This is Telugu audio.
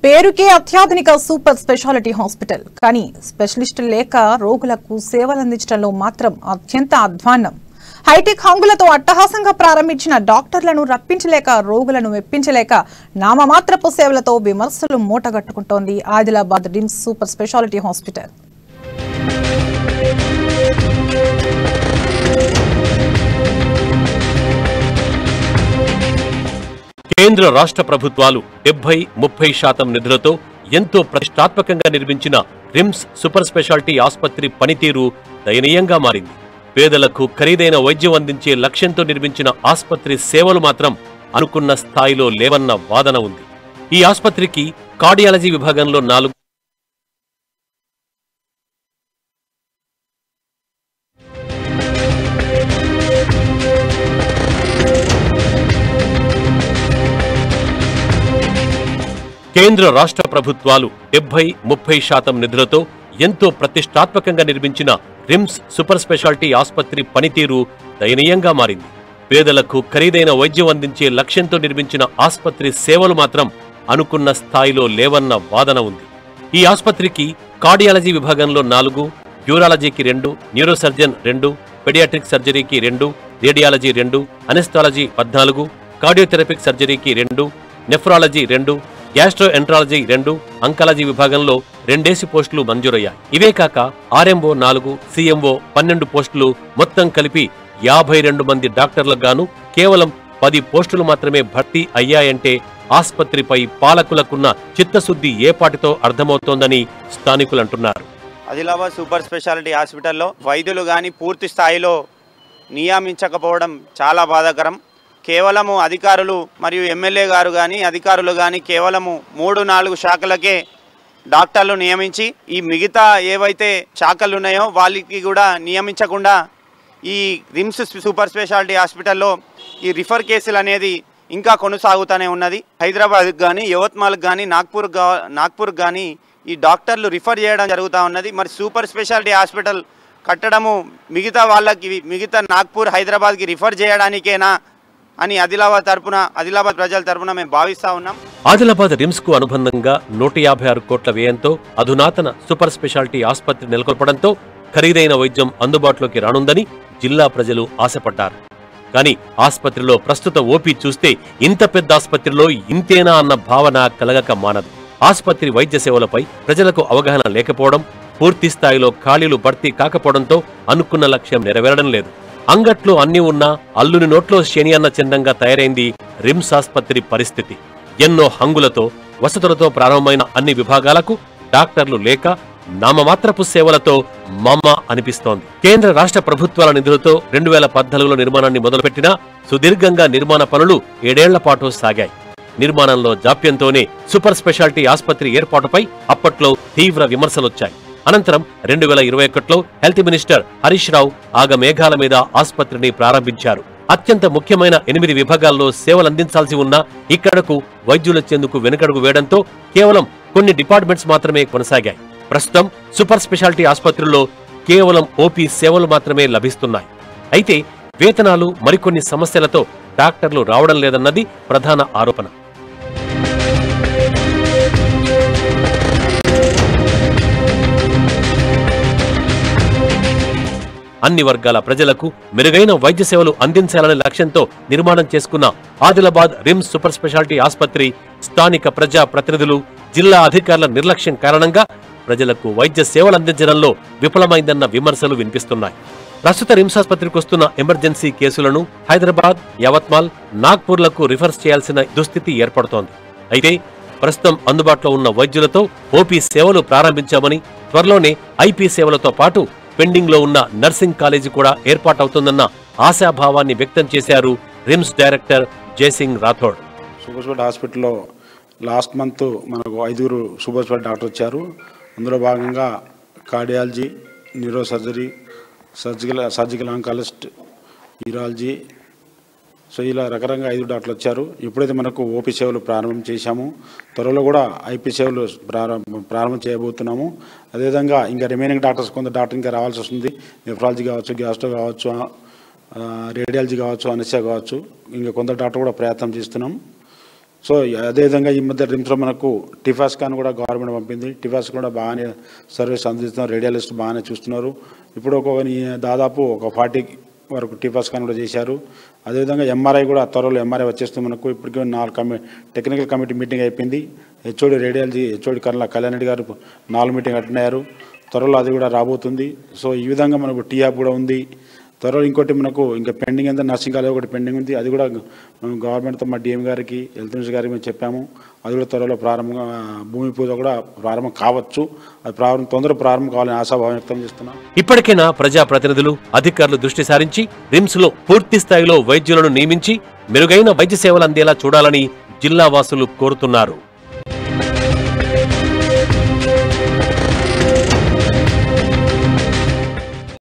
పేరుకే అత్యాధునిక సూపర్ స్పెషాలిటీ హాస్పిటల్ కానీ స్పెషలిస్టులు లేక రోగులకు సేవలందించడంలో మాత్రం అత్యంత అధ్వాన్నం హైటెక్ హంగులతో అట్టహాసంగా ప్రారంభించిన డాక్టర్లను రప్పించలేక రోగులను మెప్పించలేక నామమాత్రపు సేవలతో విమర్శలు మూటగట్టుకుంటోంది ఆదిలాబాద్ డిమ్స్ సూపర్ స్పెషాలిటీ హాస్పిటల్ కేంద్ర రాష్ట్ర ప్రభుత్వాలు డెబ్బై ముప్పై శాతం నిధులతో ఎంతో ప్రతిష్టాత్మకంగా నిర్మించిన రిమ్స్ సూపర్ స్పెషాలిటీ ఆసుపత్రి పనితీరు దయనీయంగా మారింది పేదలకు ఖరీదైన వైద్యం అందించే లక్ష్యంతో నిర్మించిన ఆసుపత్రి సేవలు మాత్రం అనుకున్న స్థాయిలో లేవన్న వాదన ఉంది ఈ ఆసుపత్రికి కార్డియాలజీ విభాగంలో నాలుగు కేంద్ర రాష్ట్ర ప్రభుత్వాలు డెబ్బై ముప్పై శాతం నిధులతో ఎంతో ప్రతిష్టాత్మకంగా నిర్మించిన రిమ్స్ సూపర్ స్పెషాలిటీ ఆసుపత్రి పనితీరు దయనీయంగా మారింది పేదలకు ఖరీదైన వైద్యం అందించే లక్ష్యంతో నిర్మించిన ఆసుపత్రి సేవలు మాత్రం అనుకున్న స్థాయిలో లేవన్న వాదన ఉంది ఈ ఆసుపత్రికి కార్డియాలజీ విభాగంలో నాలుగు యూరాలజీకి రెండు న్యూరోసర్జన్ రెండు పెడియాట్రిక్ సర్జరీకి రెండు రేడియాలజీ రెండు అనెస్థాలజీ పద్నాలుగు కార్డియోథెరపిక్ సర్జరీకి రెండు నెఫ్రాలజీ రెండు గ్యాస్ట్రో ఎంట్రాలజీ రెండు అంకాలజీ విభాగంలో రెండేసి పోస్టులు మంజూరయ్యాయి ఇవే కాక ఆర్ఎంఓ నాలుగు సీఎంఓ పన్నెండు పోస్టులు మొత్తం కలిపి యాభై రెండు మంది డాక్టర్లకు గాను కేవలం పది పోస్టులు మాత్రమే భర్తీ అయ్యాయంటే ఆస్పత్రిపై పాలకులకున్న చిత్తశుద్ధి ఏపాటితో అర్థమవుతోందని స్థానికులంటున్నారు ఆదిలాబాద్ సూపర్ స్పెషాలిటీ హాస్పిటల్లో వైద్యులు కానీ పూర్తి స్థాయిలో నియమించకపోవడం చాలా బాధాకరం కేవలము అధికారులు మరియు ఎమ్మెల్యే గారు కానీ అధికారులు కానీ కేవలము మూడు నాలుగు శాఖలకే డాక్టర్లు నియమించి ఈ మిగతా ఏవైతే శాఖలు ఉన్నాయో వాళ్ళకి కూడా నియమించకుండా ఈ రిమ్స్ సూపర్ స్పెషాలిటీ హాస్పిటల్లో ఈ రిఫర్ కేసులు అనేది ఇంకా కొనసాగుతూనే ఉన్నది హైదరాబాద్కి కానీ యవత్మాల్కి కానీ నాగ్పూర్ గా నాగ్పూర్కి కానీ ఈ డాక్టర్లు రిఫర్ చేయడం జరుగుతూ ఉన్నది మరి సూపర్ స్పెషాలిటీ హాస్పిటల్ కట్టడము మిగతా వాళ్ళకి మిగతా నాగ్పూర్ హైదరాబాద్కి రిఫర్ చేయడానికేనా అని ఆదిలాబాద్ తరపున ఆదిలాబాద్ ప్రజల తరపున మేము భావిస్తూ ఉన్నాం ఆదిలాబాద్ రిమ్స్ కు అనుబంధంగా నూట యాభై ఆరు కోట్ల వ్యయంతో అధునాతన సూపర్ స్పెషాలిటీ ఆసుపత్రి నెలకొల్పడంతో ఖరీదైన వైద్యం అందుబాటులోకి రానుందని జిల్లా ప్రజలు ఆశపడ్డారు కానీ ఆసుపత్రిలో ప్రస్తుత ఓపీ చూస్తే ఇంత పెద్ద ఆసుపత్రిలో ఇంతేనా అన్న భావన కలగక మానదు ఆసుపత్రి వైద్య సేవలపై ప్రజలకు అవగాహన లేకపోవడం పూర్తి స్థాయిలో ఖాళీలు భర్తీ కాకపోవడంతో అనుకున్న లక్ష్యం నెరవేరడం లేదు అంగట్లో అన్ని ఉన్నా అల్లుని నోట్లో శని అన్న చిన్నంగా తయారైంది రిమ్స్ ఆసుపత్రి పరిస్థితి ఎన్నో హంగులతో వసతులతో ప్రారంభమైన అన్ని విభాగాలకు డాక్టర్లు లేక నామమాత్రపు సేవలతో మమ్మ అనిపిస్తోంది కేంద్ర రాష్ట్ర ప్రభుత్వాల నిధులతో రెండు వేల పద్నాలుగులో నిర్మాణాన్ని మొదలుపెట్టినా సుదీర్ఘంగా నిర్మాణ పనులు ఏడేళ్ల పాటు సాగాయి నిర్మాణంలో జాప్యంతోనే సూపర్ స్పెషాలిటీ ఆసుపత్రి ఏర్పాటుపై అప్పట్లో తీవ్ర విమర్శలొచ్చాయి అనంతరం రెండు వేల ఇరవై ఒకటిలో హెల్త్ మినిస్టర్ హరీష్ రావు ఆగమేఘాల మీద ఆసుపత్రిని ప్రారంభించారు అత్యంత ముఖ్యమైన ఎనిమిది విభాగాల్లో సేవలందించాల్సి ఉన్నా ఇక్కడకు వైద్యులొచ్చేందుకు వెనుకడుగు వేయడంతో కేవలం కొన్ని డిపార్ట్మెంట్స్ మాత్రమే కొనసాగాయి ప్రస్తుతం సూపర్ స్పెషాలిటీ ఆసుపత్రుల్లో కేవలం ఓపీ సేవలు మాత్రమే లభిస్తున్నాయి అయితే వేతనాలు మరికొన్ని సమస్యలతో డాక్టర్లు రావడం లేదన్నది ప్రధాన ఆరోపణ అన్ని వర్గాల ప్రజలకు మెరుగైన వైద్య సేవలు అందించాలనే లక్ష్యంతో నిర్మాణం చేసుకున్న ఆదిలాబాద్ రిమ్స్ సూపర్ స్పెషాలిటీ ఆసుపత్రి స్థానిక ప్రజా ప్రతినిధులు జిల్లా అధికారుల నిర్లక్ష్యం కారణంగా ప్రజలకు వైద్య సేవలు అందించడంలో విఫలమైందన్న విమర్శలు వినిపిస్తున్నాయి ప్రస్తుత రిమ్స్ ఆసుపత్రికి వస్తున్న ఎమర్జెన్సీ కేసులను హైదరాబాద్ యవత్మాల్ నాగ్పూర్లకు రిఫర్స్ చేయాల్సిన దుస్థితి ఏర్పడుతోంది అయితే ప్రస్తుతం అందుబాటులో ఉన్న వైద్యులతో ఓపీ సేవలు ప్రారంభించామని త్వరలోనే ఐపీ సేవలతో పాటు పెండింగ్ లో ఉన్న నర్సింగ్ కాలేజీ కూడా ఏర్పాటవుతుందన్న ఆశాభావాన్ని వ్యక్తం చేశారు RIMS director Jaysingh Rathod super speciality హాస్పిటల్లో లాస్ట్ మంత్ మనకు ఐదుగురు సూపర్ స్పెషాలిటీ డాక్టర్ వచ్చారు అందులో భాగంగా cardiology neuro surgery surgical surgical oncologist urology so ఇలా రకరకాల ఐదు డాక్టర్లు వచ్చారు ఎప్పుడైతే మనకు ఓపీ సేవలు ప్రారంభం చేశాము త్వరలో కూడా ఐపీ సేవలు ప్రారంభం ప్రారంభం చేయబోతున్నాము అదేవిధంగా ఇంకా రిమైనింగ్ డాక్టర్స్ కొంత డాక్టర్ ఇంకా రావాల్సి వస్తుంది నెఫ్రాలజీ కావచ్చు గ్యాస్ట్రో కావచ్చు ఆ, రేడియాలజీ కావచ్చు అనస్యా కావచ్చు ఇంకా కొంత డాక్టర్ కూడా ప్రయత్నం చేస్తున్నాం సో అదేవిధంగా ఈ మధ్య రిమ్స్లో మనకు టిఫాస్ ఖాన్ కూడా గవర్నమెంట్ పంపింది టిఫాస్ కూడా బాగానే సర్వీస్ అందిస్తున్నారు రేడియాలిస్ట్ బాగానే చూస్తున్నారు ఇప్పుడు ఒక దాదాపు ఒక ఫార్టీ వరకు టిఫాస్ ఖాన్ కూడా చేశారు అదేవిధంగా ఎంఆర్ఐ కూడా త్వరలో ఎంఆర్ఐ వచ్చేస్తుంది మనకు ఇప్పటికే నాలుగు కమి టెక్నికల్ కమిటీ మీటింగ్ అయిపోయింది HOD radiology HOD Karla Kalyan Reddy garu నాలుగు మీటింగ్ అటెండ్ అయ్యారు త్వరలో అది కూడా రాబోతుంది సో ఈ విధంగా మనకు టీఆప్ కూడా ఉంది త్వరలో ఇంకోటి మనకు ఇంకా పెండింగ్ అంతా నర్సింగ్ కాలేజ్ ఒకటి పెండింగ్ ఉంది అది కూడా మనం గవర్నమెంట్తో మా డిఎం గారికి హెల్త్ మినిస్టర్ గారికి మేము చెప్పాము అది కూడా త్వరలో ప్రారంభంగా భూమి పూజ కూడా ప్రారంభం కావచ్చు అది ప్రారంభం తొందర ప్రారంభం కావాలని ఆశాభావం వ్యక్తం చేస్తున్నాం ఇప్పటికైనా ప్రజాప్రతినిధులు అధికారులు దృష్టి సారించి రిమ్స్ లో పూర్తి స్థాయిలో వైద్యులను నియమించి మెరుగైన వైద్య సేవలు అందేలా చూడాలని జిల్లా వాసులు కోరుతున్నారు